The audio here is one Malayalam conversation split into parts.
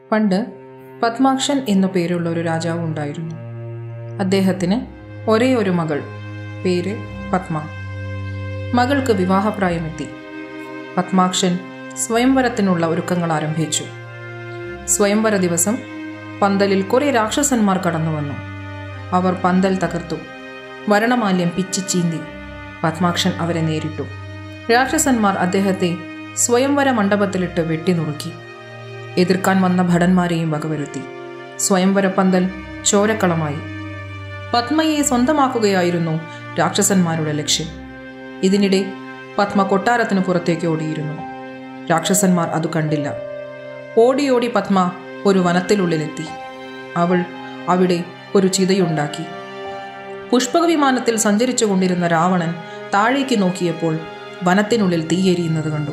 പണ്ട് പത്മാക്ഷൻ എന്നു പേരുള്ള ഒരു രാജാവ് ഉണ്ടായിരുന്നു അദ്ദേഹത്തിന് ഒരേ ഒരു മകൾ പേര് പത്മ മകൾക്ക് വിവാഹപ്രായമെത്തി പത്മാക്ഷൻ സ്വയംവരത്തിനുള്ള ഒരുക്കങ്ങൾ ആരംഭിച്ചു സ്വയംവര ദിവസം പന്തലിൽ കുറെ രാക്ഷസന്മാർ കടന്നു വന്നു അവർ പന്തൽ തകർത്തു വരണമാല്യം പിച്ചിച്ചീന്തി പത്മാക്ഷൻ അവരെ നേരിട്ടു രാക്ഷസന്മാർ അദ്ദേഹത്തെ സ്വയംവര മണ്ഡപത്തിലിട്ട് വെട്ടിനുറുക്കി എതിർക്കാൻ വന്ന ഭടന്മാരെയും വകവരുത്തി സ്വയംവര പന്തൽ ചോരക്കളമായി പത്മയെ സ്വന്തമാക്കുകയായിരുന്നു രാക്ഷസന്മാരുടെ ലക്ഷ്യം ഇതിനിടെ പത്മ കൊട്ടാരത്തിന് പുറത്തേക്ക് ഓടിയിരുന്നു രാക്ഷസന്മാർ അത് കണ്ടില്ല ഓടി ഓടി പത്മ ഒരു വനത്തിനുള്ളിലെത്തി അവൾ അവിടെ ഒരു ചിതയുണ്ടാക്കി പുഷ്പക വിമാനത്തിൽ സഞ്ചരിച്ചു കൊണ്ടിരുന്ന രാവണൻ താഴേക്ക് നോക്കിയപ്പോൾ വനത്തിനുള്ളിൽ തീയെരിയുന്നത് കണ്ടു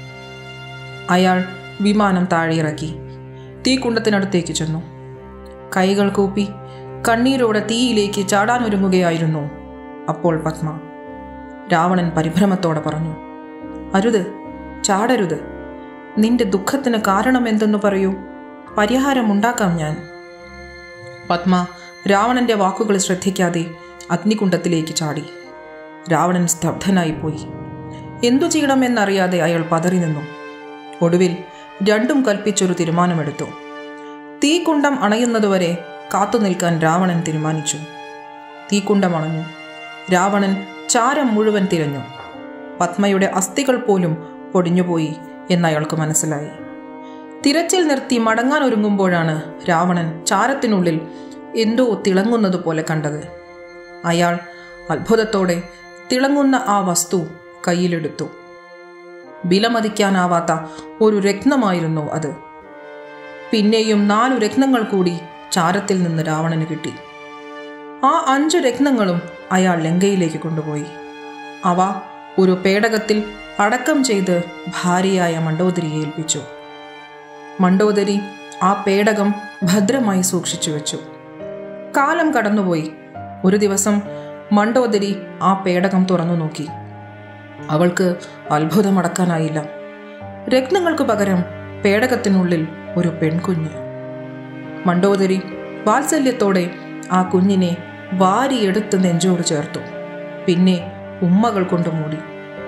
അയാൾ വിമാനം താഴെ ഇറക്കി തീക്കുണ്ടത്തിനടുത്തേക്ക് ചെന്നു കൈകൾ കൂപ്പി കണ്ണീരോടെ തീയിലേക്ക് ചാടാനൊരുങ്ങുകയായിരുന്നു അപ്പോൾ പത്മ രാവണൻ പരിഭ്രമത്തോടെ പറഞ്ഞു അരുത് ചാടരുത് നിന്റെ ദുഃഖത്തിന് കാരണമെന്തെന്ന് പറയൂ പരിഹാരമുണ്ടാക്കാം ഞാൻ പത്മ രാവണന്റെ വാക്കുകൾ ശ്രദ്ധിക്കാതെ അഗ്നികുണ്ഡത്തിലേക്ക് ചാടി രാവണൻ സ്തബ്ധനായിപ്പോയി എന്തു ചെയ്യണമെന്നറിയാതെ അയാൾ പതറി നിന്നു ഒടുവിൽ രണ്ടും കൽപ്പിച്ചൊരു തീരുമാനമെടുത്തു തീക്കുണ്ടം അണയുന്നതുവരെ കാത്തു നിൽക്കാൻ രാവണൻ തീരുമാനിച്ചു തീക്കുണ്ടം അണഞ്ഞു രാവണൻ ചാരം മുഴുവൻ തിരഞ്ഞു പത്മയുടെ അസ്ഥികൾ പോലും പൊടിഞ്ഞുപോയി എന്നയാൾക്ക് മനസ്സിലായി തിരച്ചിൽ നിർത്തി മടങ്ങാൻ ഒരുങ്ങുമ്പോഴാണ് രാവണൻ ചാരത്തിനുള്ളിൽ എന്തോ തിളങ്ങുന്നത് പോലെ കണ്ടത് അയാൾ അത്ഭുതത്തോടെ തിളങ്ങുന്ന ആ വസ്തു കയ്യിലെടുത്തു വിലമതിക്കാനാവാത്ത ഒരു രത്നമായിരുന്നു അത് പിന്നെയും നാലു രത്നങ്ങൾ കൂടി ചാരത്തിൽ നിന്ന് രാവണന് കിട്ടി ആ അഞ്ചു രത്നങ്ങളും അയാൾ ലങ്കയിലേക്ക് കൊണ്ടുപോയി അവ ഒരു പേടകത്തിൽ അടക്കം ചെയ്ത് ഭാര്യയായ മണ്ടോദരിയെ ഏൽപ്പിച്ചു മണ്ടോദരി ആ പേടകം ഭദ്രമായി സൂക്ഷിച്ചു വെച്ചു കാലം കടന്നുപോയി ഒരു ദിവസം മണ്ടോദരി ആ പേടകം തുറന്നു നോക്കി അവൾക്ക് അത്ഭുതമടക്കാനായില്ല രത്നങ്ങൾക്ക് പകരം പേടകത്തിനുള്ളിൽ ഒരു പെൺകുഞ്ഞ് മണ്ടോദരി വാത്സല്യത്തോടെ ആ കുഞ്ഞിനെ വാരിയെടുത്ത് നെഞ്ചോട് ചേർത്തു പിന്നെ ഉമ്മകൾ കൊണ്ട് മൂടി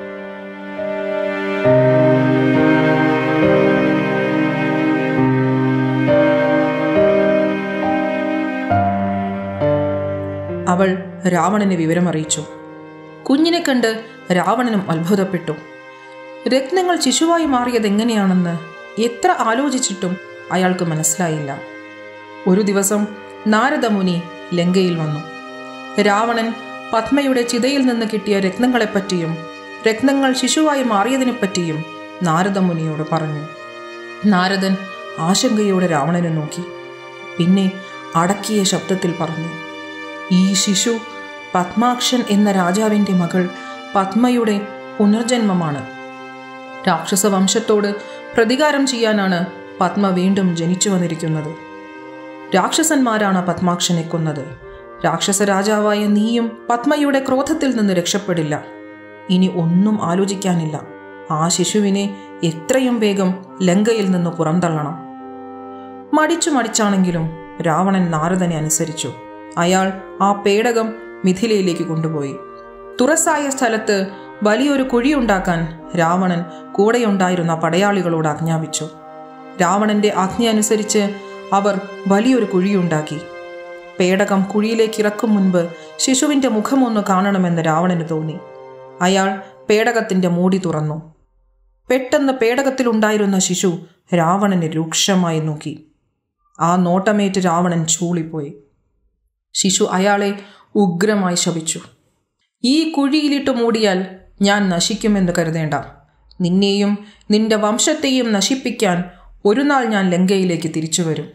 അവൾ രാവണനെ വിവരമറിയിച്ചു കുഞ്ഞിനെ കണ്ട് രാവണനും അത്ഭുതപ്പെട്ടു രത്നങ്ങൾ ശിശുവായി മാറിയത് എങ്ങനെയാണെന്ന് എത്ര ആലോചിച്ചിട്ടും അയാൾക്ക് മനസ്സിലായില്ല ഒരു ദിവസം നാരദമുനി ലങ്കയിൽ വന്നു രാവണൻ പത്മയുടെ ചിതയിൽ നിന്ന് കിട്ടിയ രത്നങ്ങളെപ്പറ്റിയും രത്നങ്ങൾ ശിശുവായി മാറിയതിനെപ്പറ്റിയും നാരദമുനിയോട് പറഞ്ഞു നാരദൻ ആശങ്കയോടെ രാവണനെ നോക്കി പിന്നെ അടക്കിയ ശബ്ദത്തിൽ പറഞ്ഞു ഈ ശിശു പത്മാക്ഷൻ എന്ന രാജാവിൻ്റെ മകൾ പത്മയുടെ പുനർജന്മമാണ് രാക്ഷസ വംശത്തോട് പ്രതികാരം ചെയ്യാനാണ് പത്മ വീണ്ടും ജനിച്ചു വന്നിരിക്കുന്നത് രാക്ഷസന്മാരാണ് പത്മാക്ഷനെ കൊന്നത് രാക്ഷസ രാജാവായ നീയും പത്മയുടെ ക്രോധത്തിൽ നിന്ന് രക്ഷപ്പെടില്ല ഇനി ഒന്നും ആലോചിക്കാനില്ല ആ ശിശുവിനെ എത്രയും വേഗം ലങ്കയിൽ നിന്ന് പുറന്തള്ളണം മടിച്ചു മടിച്ചാണെങ്കിലും രാവണൻ നാരദനെ അനുസരിച്ചു അയാൾ ആ പേടകം മിഥിലയിലേക്ക് കൊണ്ടുപോയി തുറസായ സ്ഥലത്ത് വലിയൊരു കുഴിയുണ്ടാക്കാൻ രാവണൻ കൂടെയുണ്ടായിരുന്ന പടയാളികളോട് ആജ്ഞാപിച്ചു രാവണന്റെ ആജ്ഞ അനുസരിച്ച് അവർ വലിയൊരു കുഴിയുണ്ടാക്കി പേടകം കുഴിയിലേക്ക് ഇറക്കും മുൻപ് ശിശുവിന്റെ മുഖമൊന്ന് കാണണമെന്ന് രാവണന് തോന്നി അയാൾ പേടകത്തിന്റെ മൂടി തുറന്നു പെട്ടെന്ന് പേടകത്തിലുണ്ടായിരുന്ന ശിശു രാവണനെ രൂക്ഷമായി നോക്കി ആ നോട്ടമേറ്റ് രാവണൻ ചൂളിപ്പോയി ശിശു അയാളെ ഉഗ്രമായി ശപിച്ചു ഈ കുഴിയിലിട്ട് മൂടിയാൽ ഞാൻ നശിക്കുമെന്ന് കരുതേണ്ട നിന്നെയും നിന്റെ വംശത്തെയും നശിപ്പിക്കാൻ ഒരു നാൾ ഞാൻ ലങ്കയിലേക്ക് തിരിച്ചു വരും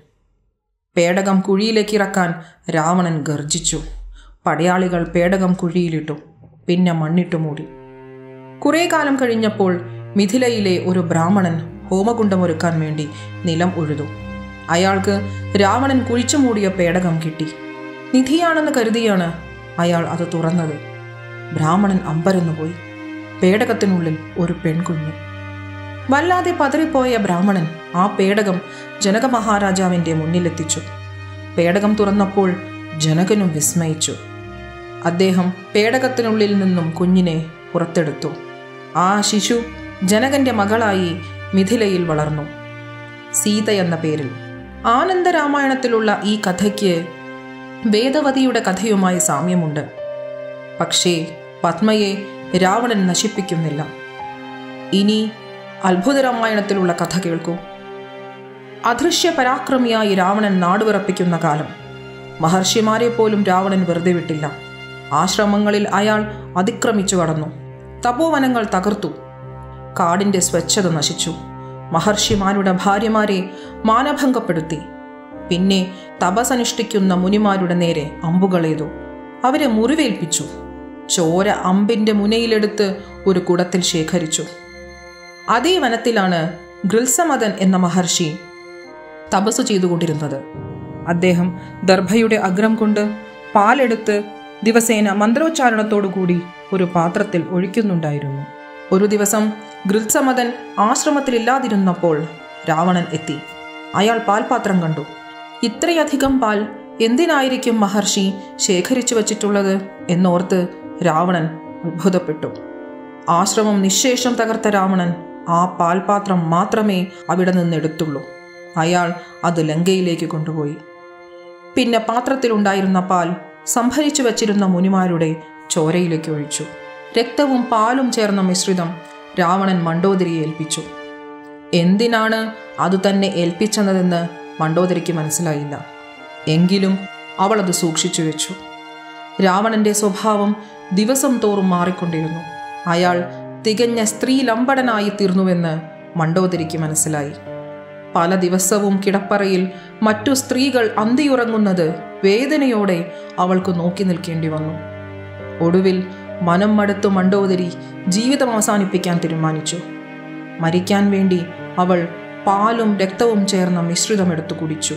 പേടകം കുഴിയിലേക്ക് ഇറക്കാൻ രാവണൻ ഗർജിച്ചു പടയാളികൾ പേടകം കുഴിയിലിട്ടു പിന്നെ മണ്ണിട്ടു മൂടി കുറേ കാലം കഴിഞ്ഞപ്പോൾ മിഥിലയിലെ ഒരു ബ്രാഹ്മണൻ ഹോമകുണ്ടമൊരുക്കാൻ വേണ്ടി നിലം ഉഴുതു അയാൾക്ക് രാവണൻ കുഴിച്ചു മൂടിയ പേടകം കിട്ടി നിധിയാണെന്ന് കരുതിയാണ് അയാൾ അത് തുറന്നത് ബ്രാഹ്മണൻ അമ്പരന്നുപോയി പേടകത്തിനുള്ളിൽ ഒരു പെൺകുഞ്ഞ് വല്ലാതെ പതറിപ്പോയ ബ്രാഹ്മണൻ ആ പേടകം ജനക മഹാരാജാവിൻ്റെ മുന്നിലെത്തിച്ചു പേടകം തുറന്നപ്പോൾ ജനകനും വിസ്മയിച്ചു അദ്ദേഹം പേടകത്തിനുള്ളിൽ നിന്നും കുഞ്ഞിനെ പുറത്തെടുത്തു ആ ശിശു ജനകന്റെ മകളായി മിഥിലയിൽ വളർന്നു സീത എന്ന പേരിൽ ആനന്ദരാമായണത്തിലുള്ള ഈ കഥയ്ക്ക് വേദവതിയുടെ കഥയുമായി സാമ്യമുണ്ട് പക്ഷേ പത്മയെ രാവണൻ നശിപ്പിക്കുന്നില്ല ഇനി അത്ഭുതരാമായണത്തിലുള്ള കഥ കേൾക്കൂ അദൃശ്യ പരാക്രമിയായി രാവണൻ നാടുവിറപ്പിക്കുന്ന കാലം മഹർഷിമാരെ പോലും രാവണൻ വെറുതെ വിട്ടില്ല ആശ്രമങ്ങളിൽ അയാൾ അതിക്രമിച്ചു കടന്നു തപോവനങ്ങൾ തകർത്തു കാടിന്റെ സ്വച്ഛത നശിച്ചു മഹർഷിമാരുടെ ഭാര്യമാരെ മാനഭംഗപ്പെടുത്തി പിന്നെ തപസനുഷ്ഠിക്കുന്ന മുനിമാരുടെ നേരെ അമ്പുകളേതു അവരെ മുറിവേൽപ്പിച്ചു ചോര അമ്പിന്റെ മുനയിലെടുത്ത് ഒരു കുടത്തിൽ ശേഖരിച്ചു അതേ വനത്തിലാണ് ഗൃത്സമതൻ എന്ന മഹർഷി തപസ് ചെയ്തുകൊണ്ടിരുന്നത് അദ്ദേഹം ദർഭയുടെ അഗ്രം കൊണ്ട് പാലെടുത്ത് ദിവസേന മന്ത്രോച്ചാരണത്തോടുകൂടി ഒരു പാത്രത്തിൽ ഒഴിക്കുന്നുണ്ടായിരുന്നു ഒരു ദിവസം ഗൃത്സമതൻ ആശ്രമത്തിലില്ലാതിരുന്നപ്പോൾ രാവണൻ എത്തി അയാൾ പാൽപാത്രം കണ്ടു ഇത്രയധികം പാൽ എന്തിനായിരിക്കും മഹർഷി ശേഖരിച്ചു വച്ചിട്ടുള്ളത് എന്നോർത്ത് രാവണൻ അത്ഭുതപ്പെട്ടു ആശ്രമം നിശേഷം തകർത്ത രാവണൻ ആ പാൽപാത്രം മാത്രമേ അവിടെ നിന്നെടുത്തുള്ളൂ അയാൾ അത് ലങ്കയിലേക്ക് കൊണ്ടുപോയി പിന്നെ പാത്രത്തിലുണ്ടായിരുന്ന പാൽ സംഭരിച്ചു വച്ചിരുന്ന മുനിമാരുടെ ചോരയിലേക്ക് ഒഴിച്ചു രക്തവും പാലും ചേർന്ന മിശ്രിതം രാവണൻ മണ്ടോദരിയെ ഏൽപ്പിച്ചു എന്തിനാണ് അത് തന്നെ ഏൽപ്പിച്ചതെന്ന് മണ്ടോദരിക്ക് മനസ്സിലായില്ല എങ്കിലും അവൾ അത് സൂക്ഷിച്ചു വെച്ചു രാവണന്റെ സ്വഭാവം ദിവസം തോറും മാറിക്കൊണ്ടിരുന്നു അയാൾ തികഞ്ഞ സ്ത്രീലമ്പടനായി തീർന്നുവെന്ന് മണ്ടോദരിക്ക് മനസ്സിലായി പല ദിവസവും കിടപ്പറയിൽ മറ്റു സ്ത്രീകൾ അന്തിയുറങ്ങുന്നത് വേദനയോടെ അവൾക്ക് നോക്കി നിൽക്കേണ്ടി വന്നു ഒടുവിൽ മനം മടുത്തു മണ്ടോദരി ജീവിതം അവസാനിപ്പിക്കാൻ തീരുമാനിച്ചു മരിക്കാൻ വേണ്ടി അവൾ പാലും രക്തവും ചേർന്ന മിശ്രിതം എടുത്തു കുടിച്ചു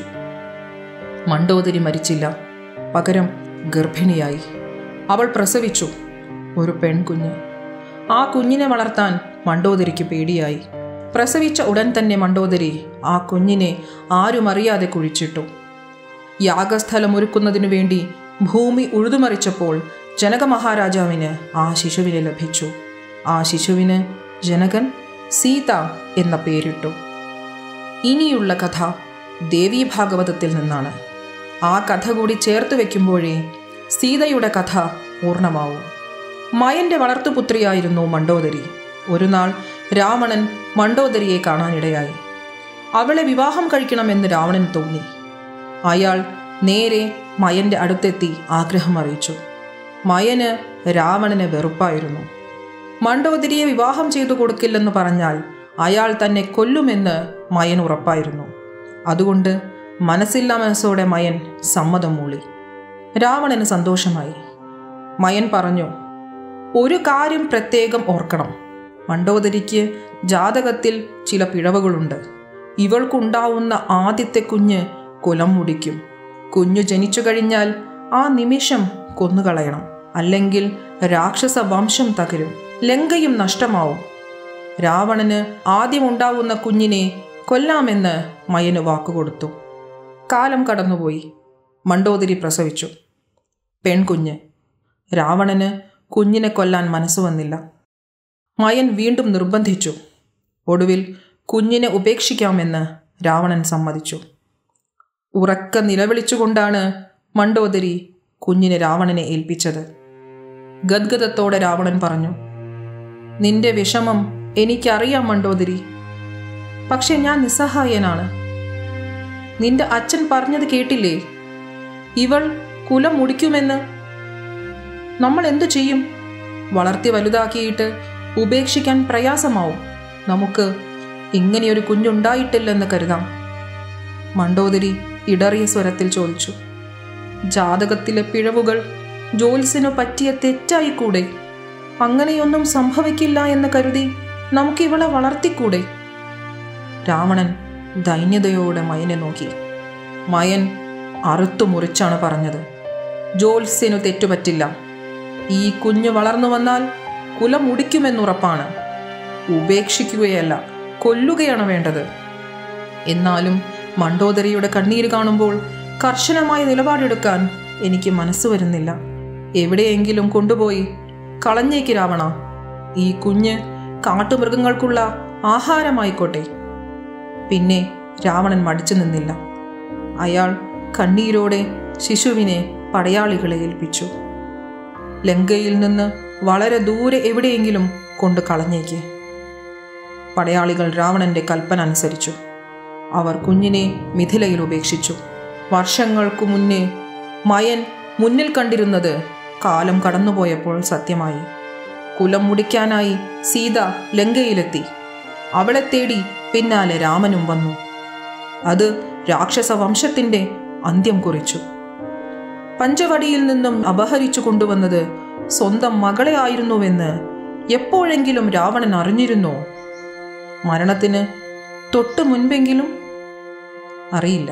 മണ്ടോദരി മരിച്ചില്ല പകരം ഗർഭിണിയായി അവൾ പ്രസവിച്ചു ഒരു പെൺകുഞ്ഞ് ആ കുഞ്ഞിനെ വളർത്താൻ മണ്ടോദരിക്ക് പേടിയായി പ്രസവിച്ച ഉടൻ തന്നെ മണ്ടോദരി ആ കുഞ്ഞിനെ ആരും അറിയാതെ കുഴിച്ചിട്ടു യാഗസ്ഥലം ഒരുക്കുന്നതിനു വേണ്ടി ഭൂമി ഉഴുതുമറിച്ചപ്പോൾ ജനക മഹാരാജാവിന് ആ ശിശുവിനെ ലഭിച്ചു ആ ശിശുവിന് ജനകൻ സീത എന്ന പേരിട്ടു ഇനിയുള്ള കഥ ദേവീ ഭാഗവതത്തിൽ നിന്നാണ് ആ കഥ കൂടി ചേർത്ത് വെക്കുമ്പോഴേ സീതയുടെ കഥ പൂർണ്ണമാവും മയന്റെ വളർത്തുപുത്രിയായിരുന്നു മണ്ടോദരി ഒരു നാൾ രാവണൻ മണ്ടോദരിയെ കാണാനിടയായി അവളെ വിവാഹം കഴിക്കണമെന്ന് രാവണൻ തോന്നി അയാൾ നേരെ മയന്റെ അടുത്തെത്തി ആഗ്രഹം അറിയിച്ചു മയന് രാവണന് വെറുപ്പായിരുന്നു മണ്ടോദരിയെ വിവാഹം ചെയ്തു കൊടുക്കില്ലെന്ന് പറഞ്ഞാൽ അയാൾ തന്നെ കൊല്ലുമെന്ന് മയൻ ഉറപ്പായിരുന്നു അതുകൊണ്ട് മനസ്സില്ലാ മനസ്സോടെ മയൻ സമ്മതം മൂളി രാവണന് സന്തോഷമായി മയൻ പറഞ്ഞു ഒരു കാര്യം പ്രത്യേകം ഓർക്കണം മണ്ടോദരിക്ക് ജാതകത്തിൽ ചില പിഴവുകളുണ്ട് ഇവൾക്കുണ്ടാവുന്ന ആദ്യത്തെ കുഞ്ഞ് കുലം മുടിക്കും കുഞ്ഞു ജനിച്ചു കഴിഞ്ഞാൽ ആ നിമിഷം കൊന്നുകളയണം അല്ലെങ്കിൽ രാക്ഷസ വംശം തകരും ലങ്കയും നഷ്ടമാവും രാവണന് ആദ്യമുണ്ടാവുന്ന കുഞ്ഞിനെ കൊല്ലാമെന്ന് മയന് വാക്കുകൊടുത്തു കാലം കടന്നുപോയി മണ്ടോദരി പ്രസവിച്ചു പെൺകുഞ്ഞ് രാവണന് കുഞ്ഞിനെ കൊല്ലാൻ മനസ്സു വന്നില്ല മയൻ വീണ്ടും നിർബന്ധിച്ചു ഒടുവിൽ കുഞ്ഞിനെ ഉപേക്ഷിക്കാമെന്ന് രാവണൻ സമ്മതിച്ചു ഉറക്ക നിലവിളിച്ചുകൊണ്ടാണ് മണ്ടോദരി കുഞ്ഞിനെ രാവണനെ ഏൽപ്പിച്ചത് ഗദ്ഗതത്തോടെ രാവണൻ പറഞ്ഞു നിന്റെ വിഷമം എനിക്കറിയാം മണ്ടോദരി പക്ഷെ ഞാൻ നിസ്സഹായനാണ് നിന്റെ അച്ഛൻ പറഞ്ഞത് കേട്ടില്ലേ ഇവൾ കുലം മുടിക്കുമെന്ന് നമ്മൾ എന്തു ചെയ്യും വളർത്തി വലുതാക്കിയിട്ട് ഉപേക്ഷിക്കാൻ പ്രയാസമാവും നമുക്ക് ഇങ്ങനെയൊരു കുഞ്ഞുണ്ടായിട്ടില്ലെന്ന് കരുതാം മണ്ടോദരി ഇടറിയ സ്വരത്തിൽ ചോദിച്ചു ജാതകത്തിലെ പിഴവുകൾ ജോൽസിനു പറ്റിയ തെറ്റായിക്കൂടെ അങ്ങനെയൊന്നും സംഭവിക്കില്ല എന്ന് കരുതി നമുക്ക് ഇവളെ വളർത്തിക്കൂടെ രാവണൻ ദൈന്യതയോടെ മയനെ നോക്കി മയൻ അറുത്തു മുറിച്ചാണ് പറഞ്ഞത് ജോൽസിനു തെറ്റുപറ്റില്ല ഈ കുഞ്ഞു വളർന്നു വന്നാൽ കുലം മുടിക്കുമെന്നുറപ്പാണ് ഉപേക്ഷിക്കുകയല്ല കൊല്ലുകയാണ് വേണ്ടത് എന്നാലും മണ്ടോദരിയുടെ കണ്ണീര് കാണുമ്പോൾ കർശനമായ നിലപാടെടുക്കാൻ എനിക്ക് മനസ്സ് വരുന്നില്ല എവിടെയെങ്കിലും കൊണ്ടുപോയി കളഞ്ഞേക്ക് രാവണ ഈ കുഞ്ഞ് കാട്ടുമൃഗങ്ങൾക്കുള്ള ആഹാരമായിക്കോട്ടെ പിന്നെ രാവണൻ മടിച്ചു നിന്നില്ല അയാൾ കണ്ണീരോടെ ശിശുവിനെ പടയാളികളെ ഏൽപ്പിച്ചു ലങ്കയിൽ നിന്ന് വളരെ ദൂരെ എവിടെയെങ്കിലും കൊണ്ട് കളഞ്ഞേക്ക് പടയാളികൾ രാവണന്റെ കൽപ്പന അനുസരിച്ചു അവർ കുഞ്ഞിനെ മിഥിലയിൽ ഉപേക്ഷിച്ചു വർഷങ്ങൾക്കു മുന്നേ മയൻ മുന്നിൽ കണ്ടിരുന്നത് കാലം കടന്നുപോയപ്പോൾ സത്യമായി കുലം മുടിക്കാനായി സീത ലങ്കയിലെത്തി അവളെ തേടി പിന്നാലെ രാമനും വന്നു അത് രാക്ഷസ വംശത്തിന്റെ അന്ത്യം കുറിച്ചു പഞ്ചവടിയിൽ നിന്നും അപഹരിച്ചു കൊണ്ടുവന്നത് സ്വന്തം മകളെ ആയിരുന്നുവെന്ന് എപ്പോഴെങ്കിലും രാവണൻ അറിഞ്ഞിരുന്നോ മരണത്തിന് തൊട്ടു മുൻപെങ്കിലും അറിയില്ല